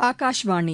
ஆகாஷ்வாணி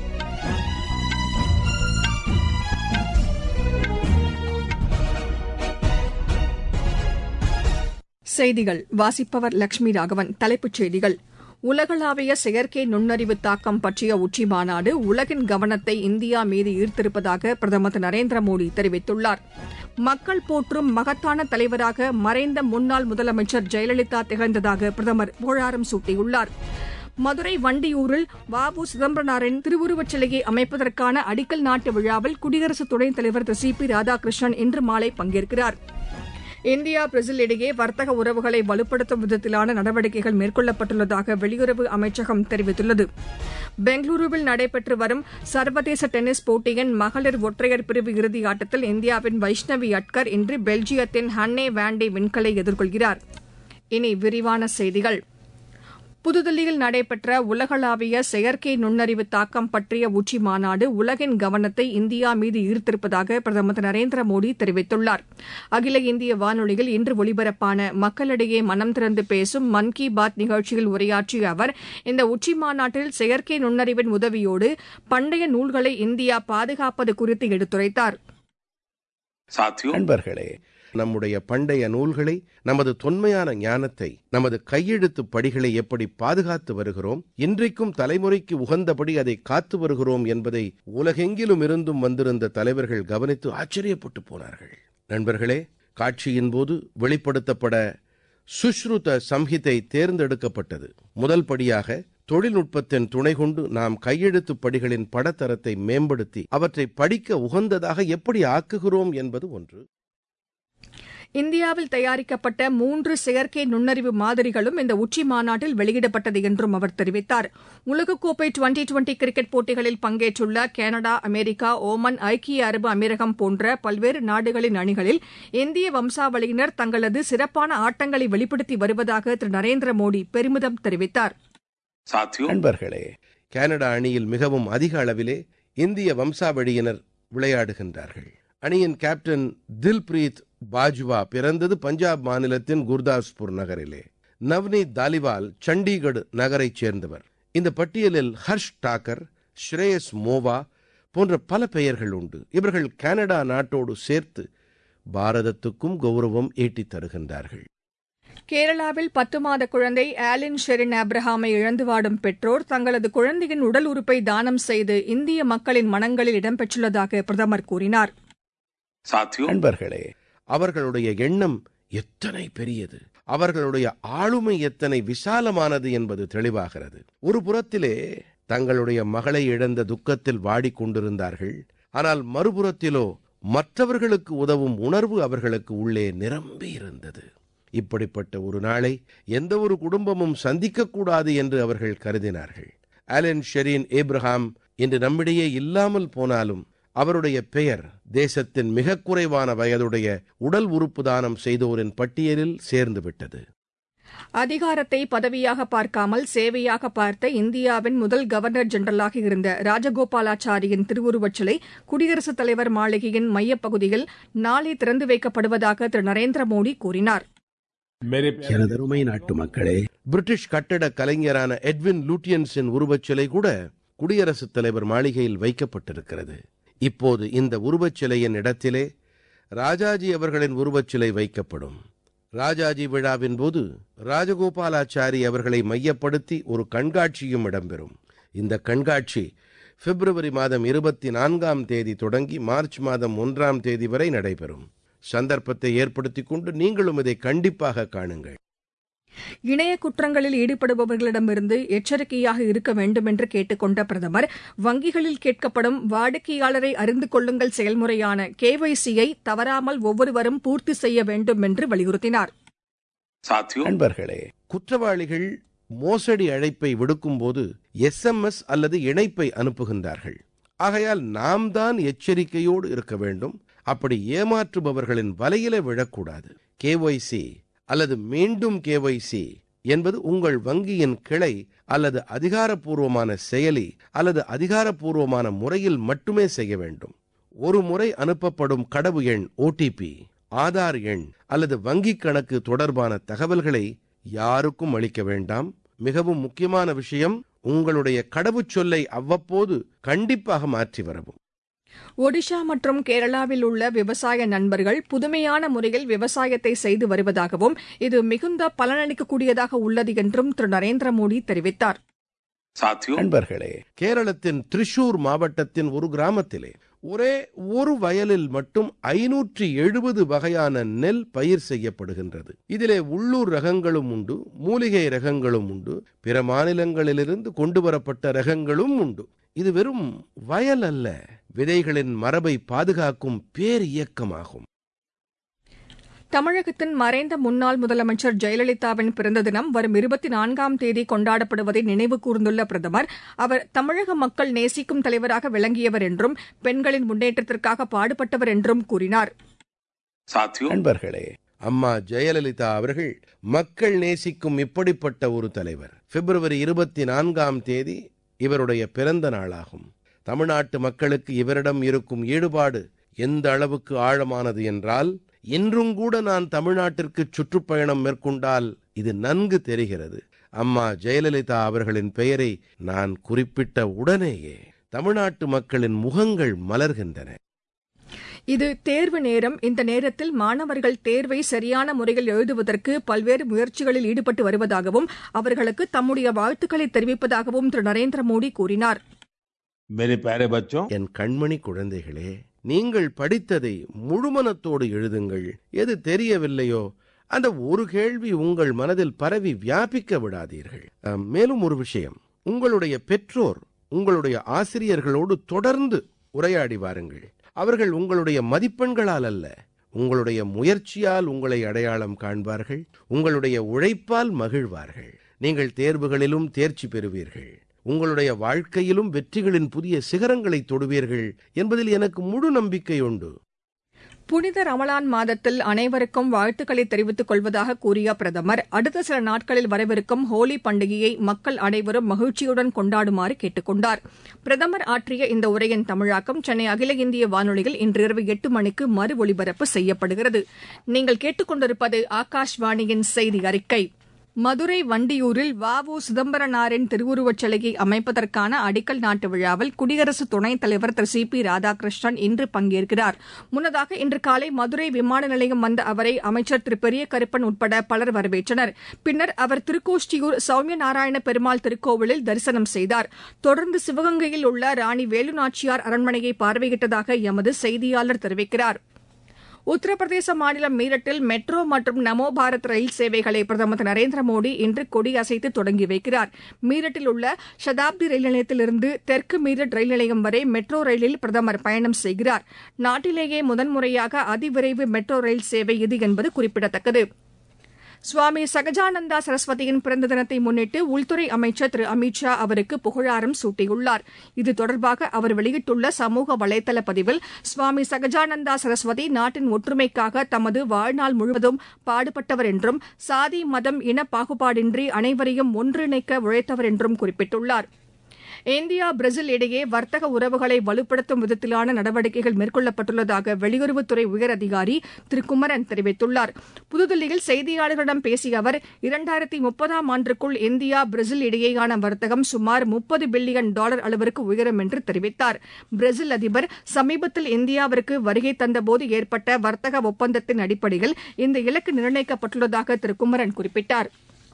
செய்திகள் வாசிப்பவர் லட்சுமி ராகவன் தலைப்புச் செய்திகள் உலகளாவிய செயற்கை நுண்ணறிவு தாக்கம் பற்றிய உச்சிமாநாடு உலகின் கவனத்தை இந்தியா மீது ஈர்த்திருப்பதாக பிரதமர் திரு நரேந்திர மோடி தெரிவித்துள்ளார் மக்கள் போற்றும் மகத்தான தலைவராக மறைந்த முன்னாள் முதலமைச்சர் ஜெயலலிதா திகழ்ந்ததாக பிரதமர் புகழாரம் சூட்டியுள்ளார் மதுரை வண்டியூரில் வ உ சிதம்பரனாரின் திருவுருவச் சிலையை அமைப்பதற்கான அடிக்கல் நாட்டு விழாவில் குடியரசு துணைத் தலைவர் திரு சி பி ராதாகிருஷ்ணன் இன்று மாலை பங்கேற்கிறார் இந்தியா பிரேசில் இடையே வர்த்தக உறவுகளை வலுப்படுத்தும் விதத்திலான நடவடிக்கைகள் மேற்கொள்ளப்பட்டுள்ளதாக வெளியுறவு அமைச்சகம் தெரிவித்துள்ளது பெங்களூருவில் நடைபெற்று வரும் சர்வதேச டென்னிஸ் போட்டியின் மகளிர் ஒற்றையர் பிரிவு இறுதி ஆட்டத்தில் இந்தியாவின் வைஷ்ணவி அட்கர் இன்று பெல்ஜியத்தின் ஹன்னே வேண்டே வின்கலை எதிர்கொள்கிறார் இனி விரிவான செய்திகள் புதுதில்லியில் நடைபெற்ற உலகளாவிய செயற்கை நுண்ணறிவு தாக்கம் பற்றிய உச்சி மாநாடு உலகின் கவனத்தை இந்தியா மீது ஈர்த்திருப்பதாக பிரதமர் திரு நரேந்திர மோடி தெரிவித்துள்ளார் அகில இந்திய வானொலியில் இன்று ஒலிபரப்பான மக்களிடையே மனம் திறந்து பேசும் மன் கி பாத் நிகழ்ச்சியில் உரையாற்றிய அவர் இந்த உச்சி மாநாட்டில் செயற்கை நுண்ணறிவின் உதவியோடு பண்டைய நூல்களை இந்தியா பாதுகாப்பது குறித்து எடுத்துரைத்தார் நண்பர்களே நம்முடைய பண்டைய நூல்களை நமது தொன்மையான ஞானத்தை நமது கையெழுத்து படிகளை எப்படி பாதுகாத்து வருகிறோம் இன்றைக்கும் தலைமுறைக்கு உகந்தபடி அதை காத்து வருகிறோம் என்பதை உலகெங்கிலும் இருந்தும் வந்திருந்த தலைவர்கள் கவனித்து ஆச்சரியப்பட்டு போனார்கள் நண்பர்களே காட்சியின் போது வெளிப்படுத்தப்பட சுஷ்ருத சம்ஹிதை தேர்ந்தெடுக்கப்பட்டது முதல் படியாக தொழில்நுட்பத்தின் துணை கொண்டு நாம் கையெழுத்துப் படிகளின் படத்தரத்தை மேம்படுத்தி அவற்றை படிக்க உகந்ததாக எப்படி ஆக்குகிறோம் என்பது ஒன்று இந்தியாவில் தயாரிக்கப்பட்ட மூன்று செயற்கை நுண்ணறிவு மாதிரிகளும் இந்த உச்சி மாநாட்டில் வெளியிடப்பட்டது என்றும் அவர் தெரிவித்தார் உலகக்கோப்பை டுவெண்டி டுவெண்டி கிரிக்கெட் போட்டிகளில் பங்கேற்றுள்ள கனடா அமெரிக்கா ஓமன் ஐக்கிய அரபு அமீரகம் போன்ற பல்வேறு நாடுகளின் அணிகளில் இந்திய வம்சாவளியினர் தங்களது சிறப்பான ஆட்டங்களை வெளிப்படுத்தி வருவதாக திரு நரேந்திர மோடி பெருமிதம் தெரிவித்தார் நண்பர்களே கனடா அணியில் மிகவும் அதிக அளவிலே இந்திய வம்சாவளியினர் விளையாடுகின்றார்கள் அணியின் கேப்டன் தில்பிரீத் பாஜ்வா பிறந்தது பஞ்சாப் மாநிலத்தின் குர்தாஸ்பூர் நகரிலே நவ்னீத் தாலிவால் சண்டிகட் நகரைச் சேர்ந்தவர் இந்த பட்டியலில் ஹர்ஷ் டாக்கர் ஸ்ரேயஸ் மோவா போன்ற பல பெயர்கள் உண்டு இவர்கள் கனடா நாட்டோடு சேர்த்து பாரதத்துக்கும் கௌரவம் ஈட்டித் தருகின்றார்கள் கேரளாவில் பத்து மாத குழந்தை ஆலின் ஷெரின் அப்ரஹாமை இழந்து வாடும் பெற்றோர் தங்களது குழந்தையின் உடல் உறுப்பை தானம் செய்து இந்திய மக்களின் மனங்களில் இடம்பெற்றுள்ளதாக பிரதமர் கூறினார் நண்பர்களே அவர்களுடைய எண்ணம் எத்தனை பெரியது அவர்களுடைய ஆளுமை எத்தனை விசாலமானது என்பது தெளிவாகிறது ஒரு புறத்திலே தங்களுடைய மகளை இழந்த துக்கத்தில் வாடிக்கொண்டிருந்தார்கள் ஆனால் மறுபுறத்திலோ மற்றவர்களுக்கு உதவும் உணர்வு அவர்களுக்கு உள்ளே நிரம்பி இருந்தது இப்படிப்பட்ட ஒரு நாளை எந்த ஒரு குடும்பமும் சந்திக்கக்கூடாது என்று அவர்கள் கருதினார்கள் அலன் ஷெரீன் ஏப்ரஹாம் இன்று நம்மிடையே இல்லாமல் போனாலும் அவருடைய பெயர் தேசத்தின் மிக குறைவான வயதுடைய உடல் உறுப்பு தானம் செய்தோரின் பட்டியலில் சேர்ந்து விட்டது அதிகாரத்தை பதவியாக பார்க்காமல் சேவையாக பார்த்த இந்தியாவின் முதல் கவர்னர் ஜெனரலாக இருந்த ராஜகோபாலாச்சாரியின் திருவுருவச் சிலை குடியரசுத் தலைவர் மாளிகையின் மையப்பகுதியில் நாளை திறந்து வைக்கப்படுவதாக திரு நரேந்திர மோடி கூறினார் எனதருமை நாட்டு மக்களே பிரிட்டிஷ் கட்டட கலைஞரான எட்வின் லூட்டியன்ஸின் உருவச் சிலை கூட குடியரசுத் தலைவர் மாளிகையில் வைக்கப்பட்டிருக்கிறது இப்போது இந்த உருவச் சிலையின் இடத்திலே ராஜாஜி அவர்களின் உருவச் சிலை வைக்கப்படும் ராஜாஜி விழாவின் போது ராஜகோபாலாச்சாரி அவர்களை மையப்படுத்தி ஒரு கண்காட்சியும் இடம்பெறும் இந்த கண்காட்சி பிப்ரவரி மாதம் இருபத்தி நான்காம் தேதி தொடங்கி மார்ச் மாதம் ஒன்றாம் தேதி வரை நடைபெறும் சந்தர்ப்பத்தை ஏற்படுத்திக் கொண்டு நீங்களும் இதை கண்டிப்பாக காணுங்கள் இணைய குற்றங்களில் ஈடுபடுபவர்களிடமிருந்து எச்சரிக்கையாக இருக்க வேண்டும் என்று கேட்டுக் கொண்ட பிரதமர் வங்கிகளில் கேட்கப்படும் வாடிக்கையாளரை அறிந்து கொள்ளுங்கள் செயல்முறையான கேவைசியை தவறாமல் ஒவ்வொருவரும் பூர்த்தி செய்ய வேண்டும் என்று வலியுறுத்தினார் நண்பர்களே குற்றவாளிகள் மோசடி அழைப்பை விடுக்கும் போது எஸ்எம்எஸ் அல்லது இணைப்பை அனுப்புகின்றார்கள் ஆகையால் நாம் தான் எச்சரிக்கையோடு இருக்க வேண்டும் அப்படி ஏமாற்றுபவர்களின் வலையில விழக்கூடாது கேஒய்சி அல்லது மீண்டும் கேஒய்சி என்பது உங்கள் வங்கியின் கிளை அல்லது அதிகாரப்பூர்வமான செயலி அல்லது அதிகாரப்பூர்வமான முறையில் மட்டுமே செய்ய வேண்டும் ஒரு முறை அனுப்பப்படும் கடவு எண் ஓடிபி ஆதார் எண் அல்லது வங்கிக் கணக்கு தொடர்பான தகவல்களை யாருக்கும் அளிக்க வேண்டாம் மிகவும் முக்கியமான விஷயம் உங்களுடைய கடவுச்சொல்லை அவ்வப்போது கண்டிப்பாக மாற்றி வரவும் ஒடிஷா மற்றும் கேரளாவில் உள்ள விவசாய நண்பர்கள் புதுமையான முறையில் விவசாயத்தை செய்து வருவதாகவும் இது மிகுந்த பலனளிக்கக்கூடியதாக உள்ளது என்றும் திரு நரேந்திர மோடி தெரிவித்தார் நண்பர்களே கேரளத்தின் திரிஷூர் மாவட்டத்தின் ஒரு கிராமத்திலே ஒரே ஒரு வயலில் மட்டும் ஐநூற்றி எழுபது வகையான நெல் பயிர் செய்யப்படுகின்றது இதிலே உள்ளூர் ரகங்களும் உண்டு மூலிகை ரகங்களும் உண்டு பிற மாநிலங்களிலிருந்து கொண்டு வரப்பட்ட ரகங்களும் உண்டு இது வெறும் வயல் அல்ல விதைகளின் மரபை பாதுகாக்கும் பேர் இயக்கமாகும் தமிழகத்தின் மறைந்த முன்னாள் முதலமைச்சர் ஜெயலலிதாவின் பிறந்த தினம் வரும் இருபத்தி நான்காம் தேதி கொண்டாடப்படுவதை நினைவு கூர்ந்துள்ள பிரதமர் அவர் தமிழக மக்கள் நேசிக்கும் தலைவராக விளங்கியவர் என்றும் பெண்களின் முன்னேற்றத்திற்காக பாடுபட்டவர் என்றும் கூறினார் நண்பர்களே அம்மா ஜெயலலிதா அவர்கள் மக்கள் நேசிக்கும் இப்படிப்பட்ட ஒரு தலைவர் பிப்ரவரி இருபத்தி நான்காம் தேதி இவருடைய பிறந்த நாளாகும் தமிழ்நாட்டு மக்களுக்கு இவரிடம் இருக்கும் ஈடுபாடு எந்த அளவுக்கு ஆழமானது என்றால் இன்றும் கூட நான் தமிழ்நாட்டிற்கு சுற்றுப்பயணம் மேற்கொண்டால் இது நன்கு தெரிகிறது அம்மா ஜெயலலிதா அவர்களின் பெயரை நான் குறிப்பிட்ட உடனேயே தமிழ்நாட்டு மக்களின் முகங்கள் மலர்கின்றன இது தேர்வு நேரம் இந்த நேரத்தில் மாணவர்கள் தேர்வை சரியான முறையில் எழுதுவதற்கு பல்வேறு முயற்சிகளில் ஈடுபட்டு வருவதாகவும் அவர்களுக்கு தம்முடைய வாழ்த்துக்களை தெரிவிப்பதாகவும் திரு நரேந்திர மோடி கூறினார் என் கண்மணி குழந்தைகளே நீங்கள் படித்ததை முழுமனத்தோடு எழுதுங்கள் எது தெரியவில்லையோ அந்த ஒரு கேள்வி உங்கள் மனதில் பரவி வியாபிக்க விடாதீர்கள் மேலும் ஒரு விஷயம் உங்களுடைய பெற்றோர் உங்களுடைய ஆசிரியர்களோடு தொடர்ந்து உரையாடி வாருங்கள் அவர்கள் உங்களுடைய மதிப்பெண்களால் அல்ல உங்களுடைய முயற்சியால் உங்களை அடையாளம் காண்பார்கள் உங்களுடைய உழைப்பால் மகிழ்வார்கள் நீங்கள் தேர்வுகளிலும் தேர்ச்சி பெறுவீர்கள் உங்களுடைய வாழ்க்கையிலும் வெற்றிகளின் புதிய சிகரங்களை தொடுவீர்கள் என்பதில் எனக்கு முழு நம்பிக்கை உண்டு புனித ரமலான் மாதத்தில் அனைவருக்கும் வாழ்த்துக்களை தெரிவித்துக் கொள்வதாக கூறிய பிரதமர் அடுத்த சில நாட்களில் வரவிருக்கும் ஹோலி பண்டிகையை மக்கள் அனைவரும் மகிழ்ச்சியுடன் கொண்டாடுமாறு கேட்டுக் கொண்டார் பிரதமர் ஆற்றிய இந்த உரையின் தமிழாக்கம் சென்னை அகில இந்திய வானொலியில் இன்றிரவு எட்டு மணிக்கு மறு ஒலிபரப்பு செய்யப்படுகிறது நீங்கள் கேட்டுக்கொண்டிருப்பது ஆகாஷ்வாணியின் செய்தி அறிக்கை மதுரை வண்டியூரில் வ உ சிதம்பரனாரின் திருவுருவச் சிலையை அமைப்பதற்கான அடிக்கல் நாட்டு விழாவில் குடியரசு துணைத் தலைவர் திரு சி பி ராதாகிருஷ்ணன் இன்று பங்கேற்கிறார் முன்னதாக இன்று காலை மதுரை விமான நிலையம் வந்த அவரை அமைச்சர் திரு பெரிய கருப்பன் உட்பட பலர் வரவேற்றனர் பின்னர் அவர் திருக்கோஷ்டியூர் சௌமிய நாராயண பெருமாள் திருக்கோவிலில் தரிசனம் செய்தார் தொடர்ந்து சிவகங்கையில் உள்ள ராணி வேலுநாச்சியார் அரண்மனையை பார்வையிட்டதாக எமது செய்தியாளர் தெரிவிக்கிறார் உத்தரப்பிரதேச மாநிலம் மீரட்டில் மெட்ரோ மற்றும் நமோ பாரத் ரயில் சேவைகளை பிரதமர் திரு நரேந்திர மோடி இன்று கொடியசைத்து தொடங்கி வைக்கிறார் மீரட்டில் உள்ள சதாப்தி ரயில் நிலையத்திலிருந்து தெற்கு மீரட் ரயில் நிலையம் வரை மெட்ரோ ரயிலில் பிரதமர் பயணம் செய்கிறார் நாட்டிலேயே முதன்முறையாக அதிவிரைவு மெட்ரோ ரயில் சேவை இது என்பது குறிப்பிடத்தக்கது சுவாமி சகஜானந்தா சரஸ்வதியின் பிறந்த தினத்தை முன்னிட்டு உள்துறை அமைச்சர் திரு அமித் ஷா அவருக்கு புகழாரம் சூட்டியுள்ளார் இது தொடர்பாக அவர் வெளியிட்டுள்ள சமூக வலைதள பதிவில் சுவாமி சகஜானந்தா சரஸ்வதி நாட்டின் ஒற்றுமைக்காக தமது வாழ்நாள் முழுவதும் பாடுபட்டவர் என்றும் சாதி மதம் இன பாகுபாடின்றி அனைவரையும் ஒன்றிணைக்க உழைத்தவர் என்றும் குறிப்பிட்டுள்ளார் இந்தியா பிரேசில் இடையே வர்த்தக உறவுகளை வலுப்படுத்தும் விதத்திலான நடவடிக்கைகள் மேற்கொள்ளப்பட்டுள்ளதாக வெளியுறவுத்துறை உயர் அதிகாரி திரு குமரன் தெரிவித்துள்ளார் புதுதில்லியில் செய்தியாளர்களிடம் பேசிய அவர் இரண்டாயிரத்தி முப்பதாம் ஆண்டுக்குள் இந்தியா பிரேசில் இடையேயான வர்த்தகம் சுமார் முப்பது பில்லியன் டாலர் அளவிற்கு உயரும் என்று தெரிவித்தார் பிரேசில் அதிபர் சமீபத்தில் இந்தியாவிற்கு வருகை தந்தபோது ஏற்பட்ட வர்த்தக ஒப்பந்தத்தின் அடிப்படையில் இந்த இலக்கு நிர்ணயிக்கப்பட்டுள்ளதாக திரு குமரன் குறிப்பிட்டார்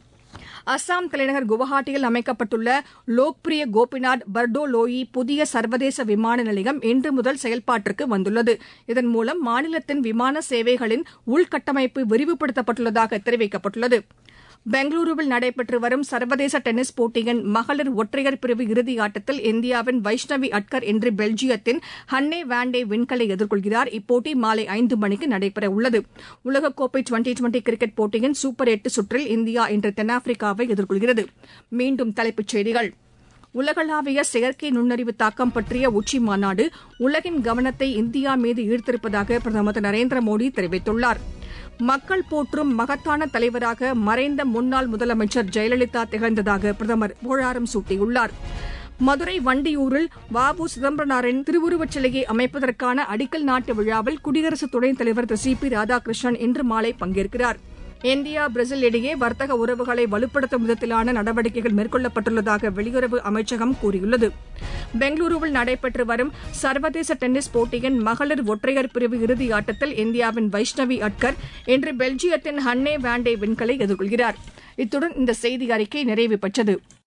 அஸ்ஸாம் தலைநகர் குவஹாட்டியில் அமைக்கப்பட்டுள்ள லோக்பிரிய கோபிநாத் பர்டோலோயி புதிய சர்வதேச விமான நிலையம் இன்று முதல் செயல்பாட்டிற்கு வந்துள்ளது இதன் மூலம் மாநிலத்தின் விமான சேவைகளின் உள்கட்டமைப்பு விரிவுபடுத்தப்பட்டுள்ளதாக தெரிவிக்கப்பட்டுள்ளது பெங்களூருவில் நடைபெற்று வரும் சர்வதேச டென்னிஸ் போட்டியின் மகளிர் ஒற்றையர் பிரிவு இறுதி ஆட்டத்தில் இந்தியாவின் வைஷ்ணவி அட்கர் இன்று பெல்ஜியத்தின் ஹன்னே வாண்டே வின்கலை எதிர்கொள்கிறார் இப்போட்டி மாலை ஐந்து மணிக்கு நடைபெற உள்ளது உலகக்கோப்பை டுவெண்டி டுவெண்டி கிரிக்கெட் போட்டியின் சூப்பர் எட்டு சுற்றில் இந்தியா இன்று தென்னாப்பிரிக்காவை எதிர்கொள்கிறது மீண்டும் தலைப்புச் செய்திகள் உலகளாவிய செயற்கை நுண்ணறிவு தாக்கம் பற்றிய உச்சி மாநாடு உலகின் கவனத்தை இந்தியா மீது ஈர்த்திருப்பதாக பிரதமர் திரு நரேந்திர மோடி தெரிவித்துள்ளார் மக்கள் போற்றும் மகத்தான தலைவராக மறைந்த முன்னாள் முதலமைச்சர் ஜெயலலிதா திகழ்ந்ததாக பிரதமர் புகழாரம் சூட்டியுள்ளார் மதுரை வண்டியூரில் வ உ சிதம்பரனாரின் திருவுருவச் சிலையை அமைப்பதற்கான அடிக்கல் நாட்டு விழாவில் குடியரசு துணைத் தலைவர் திரு சி பி ராதாகிருஷ்ணன் இன்று மாலை பங்கேற்கிறார் இந்தியா பிரேசில் இடையே வர்த்தக உறவுகளை வலுப்படுத்தும் விதத்திலான நடவடிக்கைகள் மேற்கொள்ளப்பட்டுள்ளதாக வெளியுறவு அமைச்சகம் கூறியுள்ளது பெங்களூருவில் நடைபெற்று வரும் சர்வதேச டென்னிஸ் போட்டியின் மகளிர் ஒற்றையர் பிரிவு இறுதி ஆட்டத்தில் இந்தியாவின் வைஷ்ணவி அட்கர் இன்று பெல்ஜியத்தின் ஹன்னே வேண்டே வின்கலை எதிர்கொள்கிறார் இத்துடன் இந்த செய்தி அறிக்கை நிறைவு பெற்றது